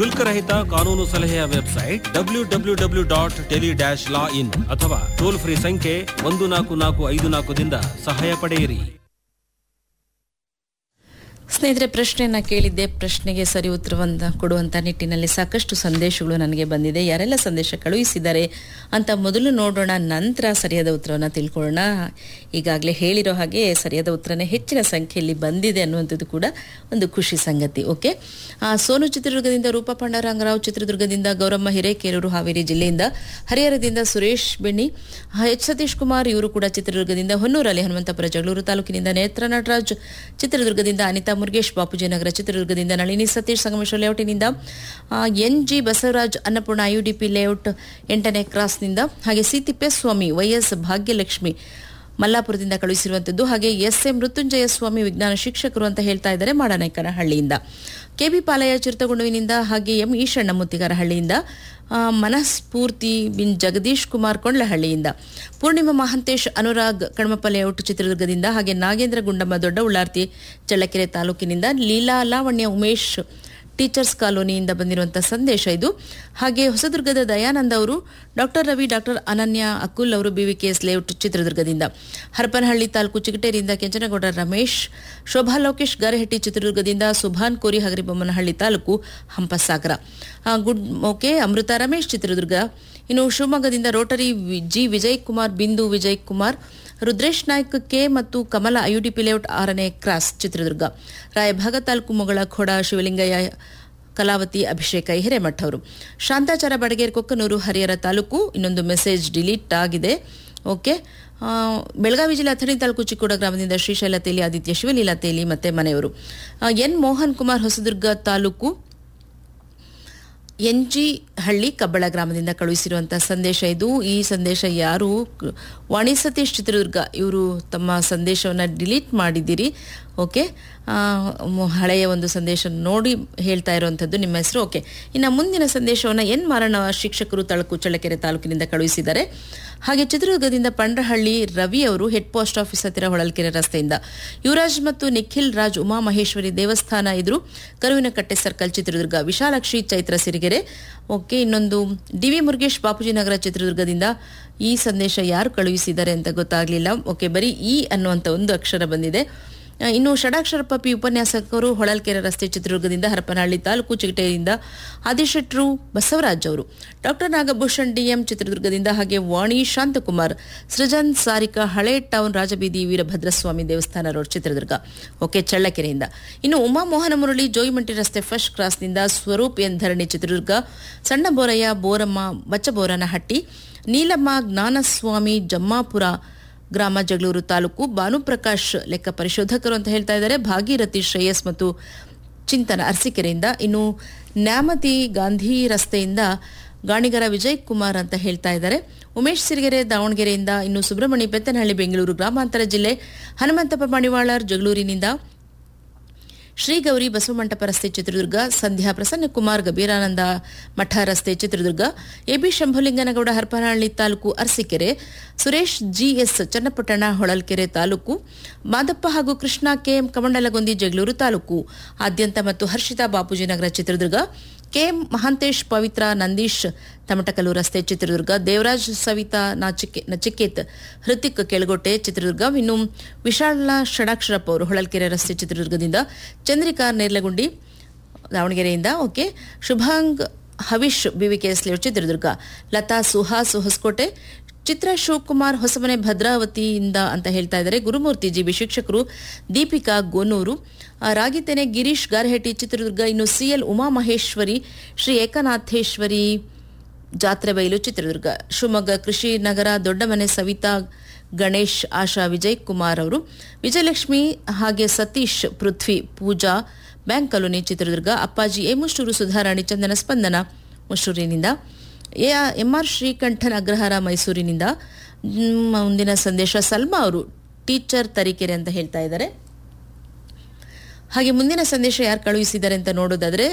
ಶುಲ್ಕರಹಿತ ಕಾನೂನು ಸಲಹೆಯ website W W W dot tele dash law in ಅಥವಾ ಟೋಲ್ ಫ್ರೀ ಸಂಖ್ಯೆ ಒಂದು ನಾಲ್ಕು ನಾಲ್ಕು ಐದು ನಾಲ್ಕದಿಂದ ಸಹಾಯ ಪಡೆಯಿರಿ ಸ್ನೇಹಿತರೆ ಪ್ರಶ್ನೆಯನ್ನ ಕೇಳಿದ್ದೆ ಪ್ರಶ್ನೆಗೆ ಸರಿ ಉತ್ತರವನ್ನ ಕೊಡುವಂತ ನಿಟ್ಟಿನಲ್ಲಿ ಸಾಕಷ್ಟು ಸಂದೇಶಗಳು ನನಗೆ ಬಂದಿದೆ ಯಾರೆಲ್ಲ ಸಂದೇಶ ಕಳುಹಿಸಿದ್ದಾರೆ ಅಂತ ಮೊದಲು ನೋಡೋಣ ನಂತರ ಸರಿಯಾದ ಉತ್ತರವನ್ನ ತಿಳ್ಕೊಳ್ಳೋಣ ಈಗಾಗಲೇ ಹೇಳಿರೋ ಹಾಗೆ ಸರಿಯಾದ ಉತ್ತರನೇ ಹೆಚ್ಚಿನ ಸಂಖ್ಯೆಯಲ್ಲಿ ಬಂದಿದೆ ಅನ್ನುವಂಥದ್ದು ಕೂಡ ಒಂದು ಖುಷಿ ಸಂಗತಿ ಓಕೆ ಆ, ಸೋನು ಚಿತ್ರದುರ್ಗದಿಂದ ರೂಪಾ ಪಾಂಡರಂಗರಾವ್ ಚಿತ್ರದುರ್ಗದಿಂದ ಗೌರಮ್ಮ ಹಿರೇಕೆರೂರು ಹಾವೇರಿ ಜಿಲ್ಲೆಯಿಂದ ಹರಿಹರದಿಂದ ಸುರೇಶ್ ಬೆಣ್ಣಿ ಎಚ್ ಸತೀಶ್ ಕುಮಾರ್ ಇವರು ಕೂಡ ಚಿತ್ರದುರ್ಗದಿಂದ ಹೊನ್ನೂರಲ್ಲಿ ಹನುಮಂತಪುರ ಜಗಳೂರು ತಾಲೂಕಿನಿಂದ ನೇತ್ರ ನಟರಾಜ್ ಚಿತ್ರದುರ್ಗದಿಂದ ಅನಿತಾ ಮುರುಗೇಶ್ ಬಾಪೂಜಿ ನಗರ ಚಿತ್ರದುರ್ಗದಿಂದ ನಳಿನಿ ಸತೀಶ್ ಸಂಗಮೇಶ್ವರ ಲೇಔಟಿನಿಂದ N G Basavaraj Annapurna IUDP layout ಎಂಟನೇ ಕ್ರಾಸ್ನಿಂದ ಹಾಗೆ ಸಿ ತಿಪ್ಪೇಸ್ವಾಮಿ ವೈಎಸ್ ಭಾಗ್ಯಲಕ್ಷ್ಮಿ ಮಲ್ಲಾಪುರದಿಂದ ಕಳುಹಿಸಿರುವಂಥದ್ದು ಹಾಗೆ ಎಸ್ ಎಂ ಮೃತ್ಯುಂಜಯ ಸ್ವಾಮಿ ವಿಜ್ಞಾನ ಶಿಕ್ಷಕರು ಅಂತ ಹೇಳ್ತಾ ಇದ್ದಾರೆ ಮಾಡನಾಯಕನಹಳ್ಳಿಯಿಂದ ಕೆಬಿ ಪಾಲಯ್ಯ ಚಿರತಗುಂಡುವಿನಿಂದ ಹಾಗೆ ಎಂ ಈಶಣ್ಣ ಮುತ್ತಿಗಾರಹಳ್ಳಿಯಿಂದ ಆ, ಮನಸ್ಫೂರ್ತಿ ಬಿನ್ ಜಗದೀಶ್ ಕುಮಾರ್ ಕೊಂಡ್ಲಹಳ್ಳಿಯಿಂದ ಪೂರ್ಣಿಮಾ ಮಹಂತೇಶ್ ಅನುರಾಗ್ ಕಣ್ಮಪ್ಪ ಲೇಔಟ್ ಚಿತ್ರದುರ್ಗದಿಂದ ಹಾಗೆ ನಾಗೇಂದ್ರ ಗುಂಡಮ್ಮ ದೊಡ್ಡ ಉಳ್ಳಾರ್ತಿ ಚಳ್ಳಕೆರೆ ತಾಲೂಕಿನಿಂದ ಲೀಲಾ ಲಾವಣ್ಯ ಉಮೇಶ್ ಟೀಚರ್ಸ್ ಕಾಲೋನಿಯಿಂದ ಬಂದಿರುವಂತಹ ಸಂದೇಶ ಇದು ಹಾಗೆ ಹೊಸದುರ್ಗದ ದಯಾನಂದ ಅವರು ಡಾಕ್ಟರ್ ರವಿ ಡಾಕ್ಟರ್ ಅನನ್ಯ ಅಕುಲ್ ಅವರು ಬಿವಿಕೆಎಸ್ ಲೇಔಟ್ ಚಿತ್ರದುರ್ಗದಿಂದ ಹರಪನಹಳ್ಳಿ ತಾಲೂಕು ಚಿಗಟೇರಿಯಿಂದ ಕೆಂಚನಗೌಡ ರಮೇಶ್ ಶೋಭಾ ಲೋಕೇಶ್ ಗರಹಟ್ಟಿ ಚಿತ್ರದುರ್ಗದಿಂದ ಸುಭಾನ್ ಕೋರಿ ಹಗರಿಬೊಮ್ಮನಹಳ್ಳಿ ತಾಲೂಕು ಹಂಪಸಾಗರ ಆ, ಗುಡ್ ಓಕೆ ಅಮೃತ ರಮೇಶ್ ಚಿತ್ರದುರ್ಗ ಇನ್ನು ಶಿವಮೊಗ್ಗದಿಂದ ರೋಟರಿ ವಿ- ಜಿ ವಿಜಯ್ ಕುಮಾರ್ ಬಿಂದು ವಿಜಯ್ ಕುಮಾರ್ ರುದ್ರೇಶ್ ನಾಯ್ಕ್ ಕೆ ಮತ್ತು ಕಮಲ ಐಯುಡಿಪಿ ಲೇಔಟ್ ಆರನೇ ಕ್ರಾಸ್ ಚಿತ್ರದುರ್ಗ ರಾಯಭಾಗ ತಾಲೂಕು ಮೊಗಳ ಖೋಡ ಶಿವಲಿಂಗಯ್ಯ ಕಲಾವತಿ ಅಭಿಷೇಕ ಹಿರೇಮಠ ಅವರು ಶಾಂತಾಚಾರ ಬಡಗೇರ್ ಕೊಕ್ಕನೂರು ಹರಿಹರ ತಾಲೂಕು ಇನ್ನೊಂದು ಮೆಸೇಜ್ ಡಿಲೀಟ್ ಆಗಿದೆ ಓಕೆ ಆ, ಬೆಳಗಾವಿ ಜಿಲ್ಲೆ ಅಥಣಿ ತಾಲೂಕು ಚಿಕ್ಕೋಡ ಗ್ರಾಮದಿಂದ ಶ್ರೀಶೈಲ ತೇಲಿ ಆದಿತ್ಯ ಶಿವಲೀಲಾ ತೇಲಿ ಮತ್ತೆ ಮನೆಯವರು ಆ, ಎನ್ ಮೋಹನ್ ಕುಮಾರ್ ಹೊಸದುರ್ಗ ತಾಲೂಕು ಎನ್ಜಿ ಹಳ್ಳಿ ಕಬ್ಬಳ ಗ್ರಾಮದಿಂದ ಕಳುಹಿಸಿರುವಂತಹ ಸಂದೇಶ ಇದು ಈ ಸಂದೇಶ ಯಾರು ಕ- ವಾಣಿ ಸತೀಶ್ ಚಿತ್ರದುರ್ಗ ಇವರು ತಮ್ಮ ಸಂದೇಶವನ್ನು ಡಿಲೀಟ್ ಮಾಡಿದ್ದೀರಿ ಓಕೆ ಆ, ಮ- ಹಳೆಯ ಒಂದು ಸಂದೇಶ ನೋಡಿ ಹೇಳ್ತಾ ಇರುವಂಥದ್ದು ನಿಮ್ಮ ಹೆಸರು ಓಕೆ ಇನ್ನು ಮುಂದಿನ ಸಂದೇಶವನ್ನು ಎನ್ ಮಾರಣ ಶಿಕ್ಷಕರು ತಳಕು ಚಳ್ಳಕೆರೆ ತಾಲೂಕಿನಿಂದ ಕಳುಹಿಸಿದ್ದಾರೆ ಹಾಗೆ ಚಿತ್ರದುರ್ಗದಿಂದ ಪಂಡ್ರಹಳ್ಳಿ ರವಿ ಅವರು ಹೆಡ್ ಪೋಸ್ಟ್ ಆಫೀಸ್ ಹತ್ತಿರ ಹೊಳಲ್ಕೆರೆ ರಸ್ತೆಯಿಂದ ಯುವರಾಜ್ ಮತ್ತು ನಿಖಿಲ್ ರಾಜ್ ಉಮಾಮಹೇಶ್ವರಿ ದೇವಸ್ಥಾನ ಎದುರು ಕರುವಿನಕಟ್ಟೆ ಸರ್ಕಲ್ ಚಿತ್ರದುರ್ಗ ವಿಶಾಲಾಕ್ಷಿ ಚೈತ್ರ ಸಿರಿಗೆರೆ ಓಕೆ ಇನ್ನೊಂದು ಡಿ ವಿ ಮುರುಗೇಶ್ ಬಾಪೂಜಿ ನಗರ ಚಿತ್ರದುರ್ಗದಿಂದ ಈ ಸಂದೇಶ ಯಾರು ಕಳುಹಿಸಿದ್ದಾರೆ ಅಂತ ಗೊತ್ತಾಗ್ಲಿಲ್ಲ ಓಕೆ ಬರೀ ಈ ಅನ್ನುವಂಥ ಒಂದು ಅಕ್ಷರ ಬಂದಿದೆ ಆ, ಇನ್ನು ಷಡಾಕ್ಷರ ಪಪ್ಪಿ ಉಪನ್ಯಾಸಕರು ಹೊಳಲ್ಕೆರೆ ರಸ್ತೆ ಚಿತ್ರದುರ್ಗದಿಂದ ಹರಪನಹಳ್ಳಿ ತಾಲೂಕು ಚಿಗಟೆಯಿಂದ ಆದಿಶೆಟ್ರು ಬಸವರಾಜ್ ಅವರು ಡಾಕ್ಟರ್ ನಾಗಭೂಷಣ್ ಡಿಎಂ ಚಿತ್ರದುರ್ಗದಿಂದ ಹಾಗೆ ವಾಣಿ ಶಾಂತಕುಮಾರ್ ಸೃಜನ್ ಸಾರಿಕಾ ಹಳೆ ಟೌನ್ ರಾಜಬೀದಿ ವೀರಭದ್ರಸ್ವಾಮಿ ದೇವಸ್ಥಾನ ರೋಡ್ ಚಿತ್ರದುರ್ಗ ಓಕೆ ಚಳ್ಳಕೆರೆಯಿಂದ ಇನ್ನು ಉಮಾ ಮೋಹನ ಮುರಳಿ ಜೋಯಿಮಂಟಿ ರಸ್ತೆ ಫಸ್ಟ್ ಕ್ರಾಸ್ನಿಂದ ಸ್ವರೂಪ್ ಎನ್ ಧರಣಿ ಚಿತ್ರದುರ್ಗ ಸಣ್ಣ ಬೋರಯ್ಯ ಬೋರಮ್ಮ ಬಚ್ಚಬೋರನಹಟ್ಟಿ ನೀಲಮ್ಮ ಜ್ಞಾನಸ್ವಾಮಿ ಜಮ್ಮಾಪುರ ಗ್ರಾಮ ಜಗಳೂರು ತಾಲೂಕು ಭಾನುಪ್ರಕಾಶ್ ಲೆಕ್ಕ ಪರಿಶೋಧಕರು ಅಂತ ಹೇಳ್ತಾ ಇದ್ದಾರೆ ಭಾಗೀರಥಿ ಶ್ರೇಯಸ್ ಮತ್ತು ಚಿಂತನ ಅರಸೀಕೆರೆಯಿಂದ ಇನ್ನು ನ್ಯಾಮತಿ ಗಾಂಧಿ ರಸ್ತೆಯಿಂದ ಗಾಣಿಗರ ವಿಜಯ್ ಕುಮಾರ್ ಅಂತ ಹೇಳ್ತಾ ಇದ್ದಾರೆ ಉಮೇಶ್ ಸಿರಿಗೆರೆ ದಾವಣಗೆರೆಯಿಂದ ಇನ್ನು ಸುಬ್ರಹ್ಮಣ್ಯ ಬೆತ್ತನಹಳ್ಳಿ ಬೆಂಗಳೂರು ಗ್ರಾಮಾಂತರ ಜಿಲ್ಲೆ ಹನುಮಂತಪ್ಪ ಮಣಿವಾಳರ್ ಜಗಳೂರಿನಿಂದ ಶ್ರೀ ಗೌರಿ ಬಸವಮಂಟಪ ರಸ್ತೆ ಚಿತ್ರದುರ್ಗ ಸಂಧ್ಯಾ ಪ್ರಸನ್ನಕುಮಾರ್ ಗಭೀರಾನಂದ ಮಠ ರಸ್ತೆ ಚಿತ್ರದುರ್ಗ ಎಬಿ ಶಂಭುಲಿಂಗನಗೌಡ ಹರಪನಹಳ್ಳಿ ತಾಲೂಕು ಅರಸೀಕೆರೆ ಸುರೇಶ್ ಜಿಎಸ್ ಚನ್ನಪಟ್ಟಣ ಹೊಳಲ್ಕೆರೆ ತಾಲೂಕು ಮಾದಪ್ಪ ಹಾಗೂ ಕೃಷ್ಣ ಕೆಎಂ ಕಮಂಡಲಗೊಂದಿ ಜಗಳೂರು ತಾಲೂಕು ಆದ್ಯಂತ ಮತ್ತು ಹರ್ಷಿತಾ ಬಾಪೂಜಿ ನಗರ ಚಿತ್ರದುರ್ಗ ಕೆಎಂ ಮಹಾಂತೇಶ್ ಪವಿತ್ರ ನಂದೀಶ್ ತಮಟಕಲ್ಲು ರಸ್ತೆ ಚಿತ್ರದುರ್ಗ ದೇವರಾಜ್ ಸವಿತಾ ನಾಚಿಕೆ ನಚಿಕೇತ್ ಹೃತಿಕ್ ಕೆಳಗೋಟೆ ಚಿತ್ರದುರ್ಗ ಇನ್ನು ವಿಶಾಲ ಷಡಾಕ್ಷರಪ್ಪ ಅವರು ಹೊಳಲ್ಕೆರೆ ರಸ್ತೆ ಚಿತ್ರದುರ್ಗದಿಂದ ಚಂದ್ರಿಕಾ ನೇರ್ಲಗುಂಡಿ ದಾವಣಗೆರೆಯಿಂದ okay Shubhang Havish BVKS layout Chitradurga Lata Suhas Hosakote Chitra Shivakumar Hosamane ಭದ್ರಾವತಿಯಿಂದ ಅಂತ ಹೇಳ್ತಾ ಇದ್ದಾರೆ ಗುರುಮೂರ್ತಿ ಜಿಬಿ ಶಿಕ್ಷಕರು ದೀಪಿಕಾ ಗೋನೂರು ಆ, ರಾಗಿತೆನೆ ಗಿರೀಶ್ ಗಾರ್ಹೆಟ್ಟಿ ಚಿತ್ರದುರ್ಗ ಇನ್ನು ಸಿಎಲ್ ಉಮಾಮಹೇಶ್ವರಿ ಶ್ರೀ ಏಕನಾಥೇಶ್ವರಿ ಜಾತ್ರೆ ಬಯಲು ಚಿತ್ರದುರ್ಗ ಶಿವಮೊಗ್ಗ ಕೃಷಿ ನಗರ ದೊಡ್ಡಮನೆ ಸವಿತಾ ಗಣೇಶ್ ಆಶಾ ವಿಜಯ್ ಕುಮಾರ್ ಅವರು ವಿಜಯಲಕ್ಷ್ಮಿ ಹಾಗೆ ಸತೀಶ್ ಪೃಥ್ವಿ ಪೂಜಾ ಬ್ಯಾಂಕ್ ಕಾಲೋನಿ ಚಿತ್ರದುರ್ಗ ಅಪ್ಪಾಜಿ ಎ ಮುಷ್ಟೂರು ಸುಧಾರಾಣಿ ಚಂದನ ಸ್ಪಂದನ ಮುಷ್ಟೂರಿನಿಂದ ಎ ಎಂಆರ್ ಶ್ರೀಕಂಠನ್ ಅಗ್ರಹಾರ ಮೈಸೂರಿನಿಂದ ಮ್, ಮುಂದಿನ ಸಂದೇಶ ಸಲ್ಮಾ ಅವರು ಟೀಚರ್ ತರೀಕೆರೆ ಅಂತ ಹೇಳ್ತಾ ಇದ್ದಾರೆ ಹಾಗೆ ಮುಂದಿನ ಸಂದೇಶ ಯಾರು ಕಳುಹಿಸಿದ್ದಾರೆ ಅಂತ ನೋಡೋದಾದ್ರೆ